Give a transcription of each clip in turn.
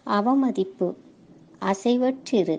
அவமதிப்பு அசைவற்றிரு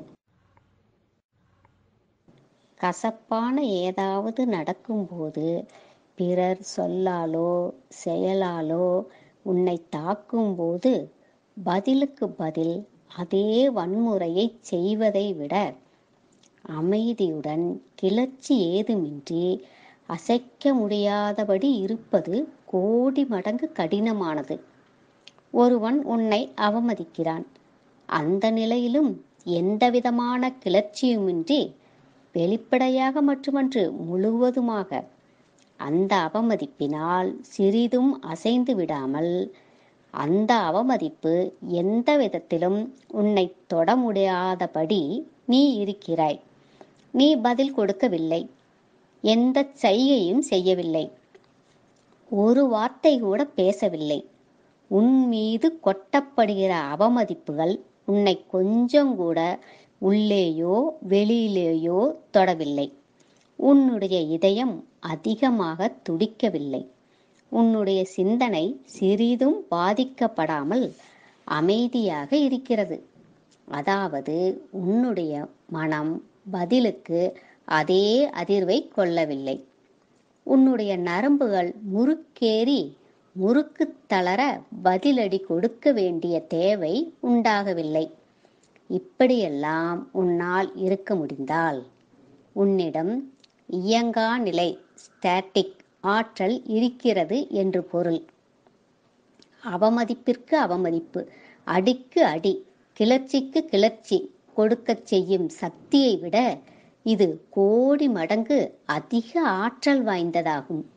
கசப்பான ஏதாவது நடக்கும்போது பிறர் சொல்லாலோ செயலாலோ உன்னை தாக்கும்போது பதிலுக்கு பதில் அதே வன்முறையை செய்வதை விட அமைதியுடன் கிளர்ச்சி ஏதுமின்றி அசைக்க முடியாதபடி இருப்பது கோடி மடங்கு கடினமானது ஒருவன் உன்னை அவமதிக்கிறான் அந்த நிலையிலும் எந்தவிதமான கிளர்ச்சியுமின்றி வெளிப்படையாக மட்டுமன்று முழுவதுமாக அந்த அவமதிப்பினால் சிறிதும் அசைந்து விடாமல் அந்த அவமதிப்பு எந்த விதத்திலும் உன்னை தொட முடியாதபடி நீ இருக்கிறாய் நீ பதில் கொடுக்கவில்லை எந்த செய்கையும் செய்யவில்லை ஒரு வார்த்தை கூட பேசவில்லை உன் மீது கொட்டப்படுகிற அவமதிப்புகள் உன்னை கொஞ்சம் கூட உள்ளேயோ வெளியிலேயோ தொடவில்லை உன்னுடைய இதயம் அதிகமாக துடிக்கவில்லை உன்னுடைய சிந்தனை சிறிதும் பாதிக்கப்படாமல் அமைதியாக இருக்கிறது அதாவது உன்னுடைய மனம் பதிலுக்கு அதே அதிர்வை கொள்ளவில்லை உன்னுடைய நரம்புகள் முறுக்கேறி முறுக்கு தளர பதிலடி கொடுக்க வேண்டிய தேவை உண்டாகவில்லை இப்படியெல்லாம் உன்னால் இருக்க முடிந்தால் உன்னிடம் இயங்கா நிலை ஸ்டாட்டிக் ஆற்றல் இருக்கிறது என்று பொருள் அவமதிப்பிற்கு அவமதிப்பு அடிக்கு அடி கிளர்ச்சிக்கு கிளர்ச்சி கொடுக்கச் செய்யும் சக்தியை விட இது கோடி மடங்கு அதிக ஆற்றல் வாய்ந்ததாகும்